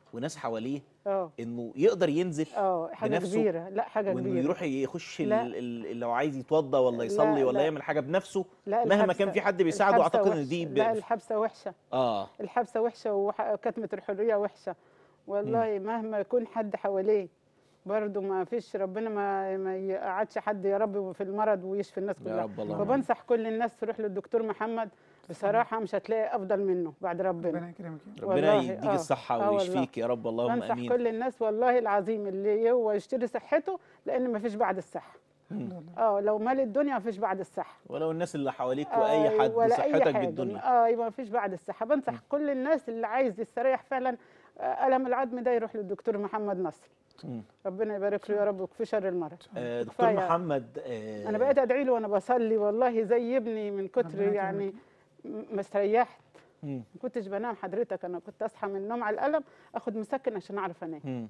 وناس حواليه اه انه يقدر ينزل اه حاجه بنفسه كبيره لا حاجه وانه كبيره يروح يخش ال- لا. ال- ال- لو عايز يتوضى ولا لا، يصلي ولا لا. يعمل حاجه بنفسه لا مهما الحبسة- كان في حد بيساعده الحبسة اعتقد ان وحشة. دي لا ب... الحبسه وحشه اه الحبسه وحشه وكتمه الحريه وحشه والله مهما يكون حد حواليه برضه ما فيش ربنا ما ما يقعدش حد يا رب في المرض ويشفي الناس يا كلها رب اللهم فبنصح كل الناس تروح للدكتور محمد بصراحه مش هتلاقي افضل منه بعد ربنا ربنا يكرمك يا رب. ربنا والله، يديك آه. الصحه آه والله. ويشفيك يا رب اللهم بنصح امين كل الناس والله العظيم اللي هو يشتري صحته لان ما فيش بعد الصحه الحمد لله اه لو مال الدنيا ما فيش بعد الصحه ولو الناس اللي حواليك آه، واي حد ولا أي صحتك حاجة. بالدنيا اه يبقى ما فيش بعد الصحه بنصح كل الناس اللي عايز يستريح فعلا آه، الم العظم ده يروح للدكتور محمد نصر مم. ربنا يبارك له يا رب ويكفي شر المرض آه دكتور كفاية. محمد آه انا بقيت ادعي له وانا بصلي والله زي ابني من كتر ربنا يكرمك. يعني م- ما استريحت مم. ما كنتش بنام حضرتك انا كنت اصحى من النوم على الالم اخد مسكن عشان اعرف انام مم.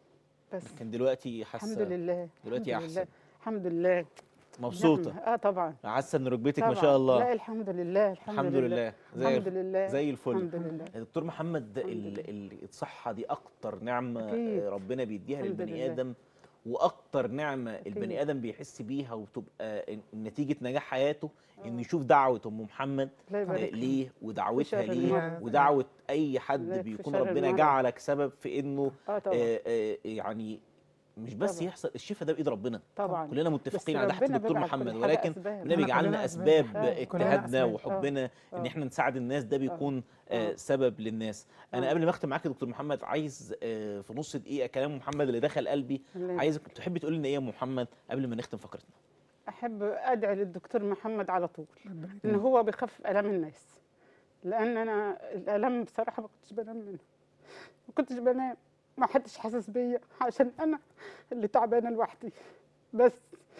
بس لكن دلوقتي حاسه الحمد لله دلوقتي الحمد أحسن. لله الحمد لله مبسوطه نعمة. اه طبعا حاسه ان ركبتك ما طبعاً. شاء الله لا الحمد لله الحمد, الحمد لله زي الحمد لله زي الفل الحمد لله يا دكتور محمد الحمد ال- لله. ال- الصحة دي أكتر نعمة أكيد. آه، ربنا بيديها الحمد للبني لله. آدم وأكتر نعمة أكيد. البني آدم بيحس بيها وتبقى إن- نتيجة نجاح حياته إنه يشوف دعوة أم محمد الله آه، يبارك فيك. ليه ودعوتها شر ليه المرض. ودعوة أي حد الله يكفي بيكون شر ربنا المرض. جعلك سبب في إنه اه طبعا آه، آه، يعني مش بس طبعاً. يحصل الشفاء ده بإيد ربنا طبعا كلنا متفقين على ده حتى ربنا الدكتور بيبعت كل محمد حاجة ولكن أسباب. النبي كلنا جعلنا كلنا اسباب أسباب. آه، كلنا اجتهادنا أسباب. وحبنا ان آه. احنا نساعد الناس ده بيكون آه، آه. سبب للناس انا آه. قبل ما اختم معاك يا دكتور محمد عايز آه، في نص دقيقه كلام محمد اللي دخل قلبي الله عايزك تحبي تقول لنا ايه يا محمد قبل ما نختم فقرتنا احب ادعي للدكتور محمد على طول ربنا ان هو بيخفف الام الناس لان انا الالم بصراحه ما كنتش بنام منه ما كنتش بنام ما حدش حاسس بيا عشان انا اللي تعبانه لوحدي بس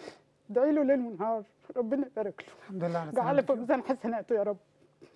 ادعي له ليل ونهار ربنا يبارك له الحمد لله على جعله في سلامتك ميزان حسناته يا رب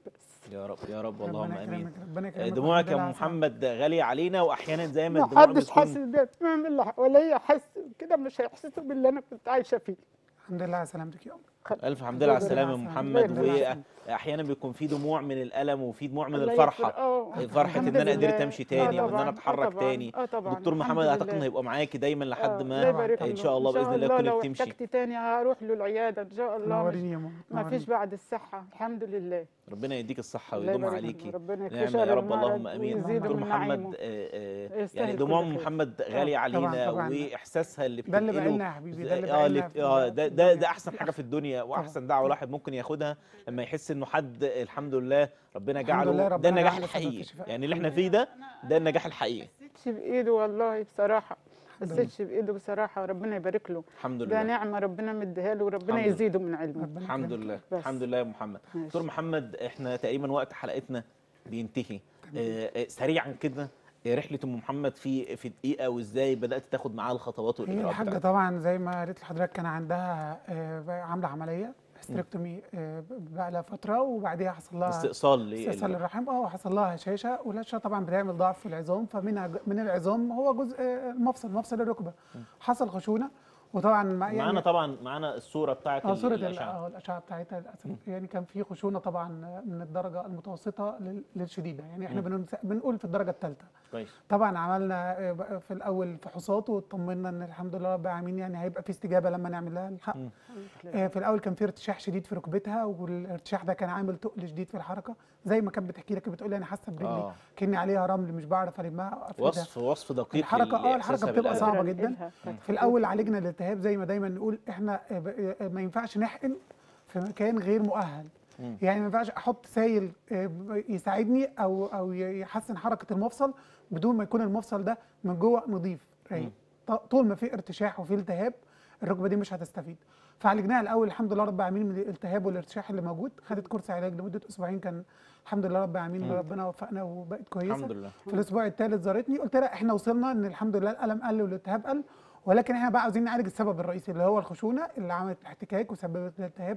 بس يا رب يا رب ربنا اللهم امين يكرمك ربنا آه، يكرمك دموعك والحمد يا لله أم على سلامتك. محمد غاليه علينا واحيانا زي ما ما الدموع حدش حاسس بتكون بيا تمام اللي حواليا حس كده مش هيحسسوا باللي انا كنت عايشه فيه الحمد لله على سلامتك يا أم الف حمد لله على ربنا السلامه يا يعافيك. محمد ربنا يعافيك. واحيانا بيكون في دموع من الالم وفي دموع من الله الفرحه يغفر- اه فرحه الحمد ان انا قدرت لله. امشي آه تاني وان طبعاً، انا آه اتحرك طبعاً، تاني اه طبعا دكتور الحمد محمد اعتقد لله. انه هيبقى معاكي دايما لحد آه، ما الله يبارك ان له. شاء الله باذن الله لو تكوني بتمشي احتجت تاني هروح له العياده ان شاء الله مش- نوريني يا ماما ما فيش بعد الصحه الحمد لله ربنا يديك الصحه الله ويدوم يبارك له. عليكي ربنا يكفي نعم شر يا رب المرض اللهم امين ويزيده دكتور من محمد نعيمه. آه، آه، يستاهل يعني كل دموع خير. محمد غاليه طبعاً، علينا طبعاً. واحساسها اللي ده اللي بتنقله بقالنا يا حبيبي ده اللي اه اللي بقالنا بت- اه في ده ده الدنيا. ده احسن حاجه في الدنيا واحسن دعوه الواحد ممكن ياخدها لما يحس انه حد الحمد لله ربنا الحمد جعله لله ده ربنا النجاح جعله سبب في الحقيقي الشفاء. يعني اللي احنا فيه ده ده النجاح الحقيقي حسيتش بايده والله بصراحه الحمد لله. حسيتش بايده بصراحه وربنا يبارك له الحمد ده لله نعمه ربنا مديها له وربنا الحمد لله. يزيده من علمه ربنا الحمد يكرمك. لله بس. الحمد لله يا محمد ماشي. دكتور محمد احنا تقريبا وقت حلقتنا بينتهي آه آه، سريعا كده آه، رحله ام محمد في في دقيقه وازاي بدات تاخد معاها الخطوات هي والاجراءات الحاجه بتاعتها؟ طبعا زي ما قالت لحضرتك كان عندها آه، عامله عمليه هستريكتومي بقى لها فتره وبعديها حصل لها استئصال ليه استئصال الرحم اه وحصل لها هشاشه والهشاشه طبعا بتعمل ضعف في العظام فمنها ج- من العظام هو جزء آه، المفصل مفصل الركبه حصل خشونه وطبعا ما- يعني معانا طبعا معانا الصوره بتاعت اه ال- صورة ال- الأشعة. اه الأشعة بتاعتها للأسف يعني كان في خشونة طبعا من الدرجة المتوسطة لل- للشديدة يعني احنا بنقول- بنقول في الدرجة الثالثة كويس طبعا عملنا آه، بقى في الأول فحوصات واطمنا إن الحمد لله رب العالمين يعني هيبقى في استجابة لما نعمل لها الحق مم. آه، في الأول كان في ارتشاح شديد في ركبتها والارتشاح ده كان عامل تقل شديد في الحركة زي ما كانت بتحكي لك بتقول لي أنا حاسة برجلي آه. كأني عليها رمل مش بعرف ألمها أفردها. وصف وصف دقيق الحركة- اه، لإحساسها الحركة بتبقى بالألم. صعبة قادرة جدا. أنقلها. كانت في الاول عالجنا الالتهاب زي ما دايما نقول احنا آه، ب- آه، ما ينفعش نحقن في مكان غير مؤهل مم. يعني ما ينفعش احط سائل آه، ب- يساعدني او او ي- يحسن حركه المفصل بدون ما يكون المفصل ده من جوه نظيف رايق. ط- طول ما في ارتشاح وفي التهاب الركبه دي مش هتستفيد فعالجناها الاول الحمد لله رب العالمين من الالتهاب والارتشاح اللي موجود خدت كورس علاج لمده اسبوعين كان الحمد لله رب العالمين مم. ربنا وفقنا وبقت كويسه الحمد لله في الاسبوع الثالث زارتني قلت لها احنا وصلنا ان الحمد لله الالم قل والالتهاب قل ولكن احنا بقى عاوزين نعالج السبب الرئيسي اللي هو الخشونه اللي عملت الاحتكاك وسببت الالتهاب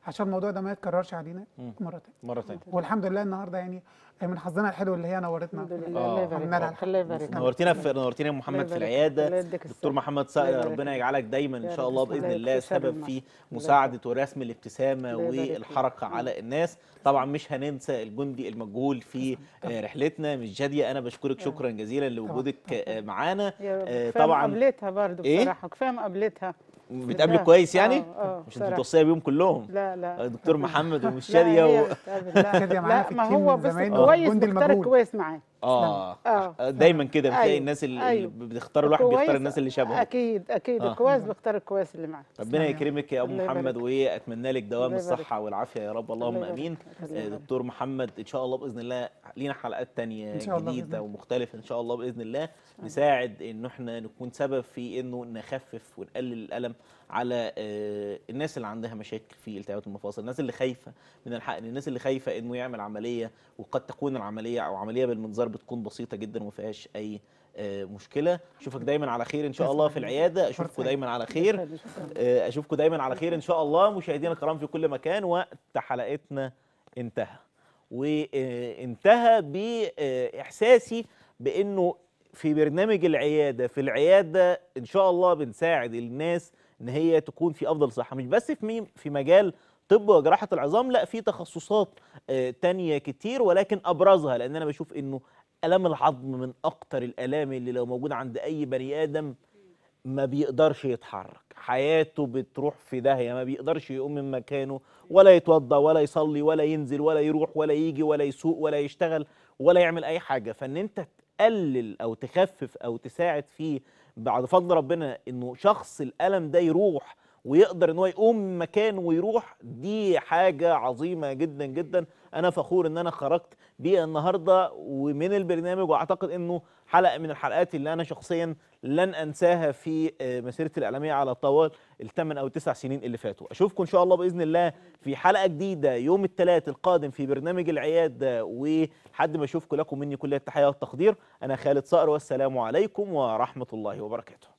عشان الموضوع ده ما يتكررش علينا مم. مره تانية مره ثانيه والحمد لله النهارده يعني من حظنا الحلو اللي هي نورتنا الحمد في- لله آه. الله عملنا لها يبارك الله يبارك نورتينا في نورتينا يا محمد في العياده الله يديك دكتور الصحة. محمد صقر الله يبارك ربنا فيك. يجعلك دايما ان يا شاء رب. الله بسم باذن الله الله يكفي شر سبب المرض. في الله مساعده ورسم الابتسامه الله يبارك فيك. والحركه على الناس طبعا مش هننسى الجندي المجهول في آه، رحلتنا مش جاديه انا بشكرك شكرا جزيلا لوجودك آه، معانا يا رب. آه، كفاية طبعا مقابلتها برضه إيه؟ بصراحه كفايه مقابلتها بتقابلك آه، كويس يعني آه، آه، مش انت بصراحة. متوصيه بيهم كلهم لا لا دكتور محمد ومش لا، شاديه هي و... بتقابل. لا شادية معانا لا في ما التيم هو من بس زمان كويس الجندي مختار المجهول. كويس معاه اه اه دايما كده بتلاقي أيوة، الناس اللي أيوة. اللي بتختار الواحد بيختار كويس، الناس اللي شبهه اكيد اكيد آه. الكويس بيختار الكويس اللي معاه ربنا تسلم يا يكرمك يا ابو الله يبارك. محمد واتمنى لك دوام الله يبارك. الصحه والعافيه يا رب اللهم الله يبارك. امين الله آه، يبارك. دكتور محمد ان شاء الله باذن الله لينا حلقات تانية إن شاء الله بإذن جديده الله. ومختلفه ان شاء الله باذن الله نساعد ان احنا نكون سبب في انه نخفف ونقلل الالم على آه، الناس اللي عندها مشاكل في التهابات المفاصل الناس اللي خايفه من الحقن الناس اللي خايفه انه يعمل عمليه وقد تكون العمليه او عمليه بالمنظار بتكون بسيطه جدا وما فيهاش اي آه، مشكله اشوفك دايما على خير ان شاء الله في العياده اشوفكم دايما على خير شكراً. آه، اشوفكم دايما على خير ان شاء الله مشاهدينا الكرام في كل مكان وقت حلقتنا انتهى وانتهى باحساسي بانه في برنامج العياده في العياده ان شاء الله بنساعد الناس ان هي تكون في افضل صحه مش بس في مي- في مجال طب وجراحه العظام لا في تخصصات آه، تانية كتير ولكن ابرزها لان انا بشوف انه الام العظم من اكتر الالام اللي لو موجوده عند اي بني ادم ما بيقدرش يتحرك حياته بتروح في داهيه ما بيقدرش يقوم من مكانه ولا يتوضى ولا يصلي ولا ينزل ولا يروح ولا يجي ولا يسوق ولا يشتغل ولا يعمل اي حاجه فان انت تقلل او تخفف او تساعد فيه بعد فضل ربنا انه شخص الالم ده يروح ويقدر ان هو يقوم من مكانه ويروح دي حاجه عظيمه جدا جدا انا فخور ان انا خرجت بيها النهارده ومن البرنامج واعتقد انه حلقه من الحلقات اللي انا شخصيا لن انساها في آه، مسيرتي الاعلاميه على طوال الثمان او تسع سنين اللي فاتوا اشوفكم ان شاء الله باذن الله في حلقه جديده يوم الثلاث القادم في برنامج العياده ولحد ما اشوفكم لكم مني كل التحيه والتقدير انا خالد صقر والسلام عليكم ورحمه الله وبركاته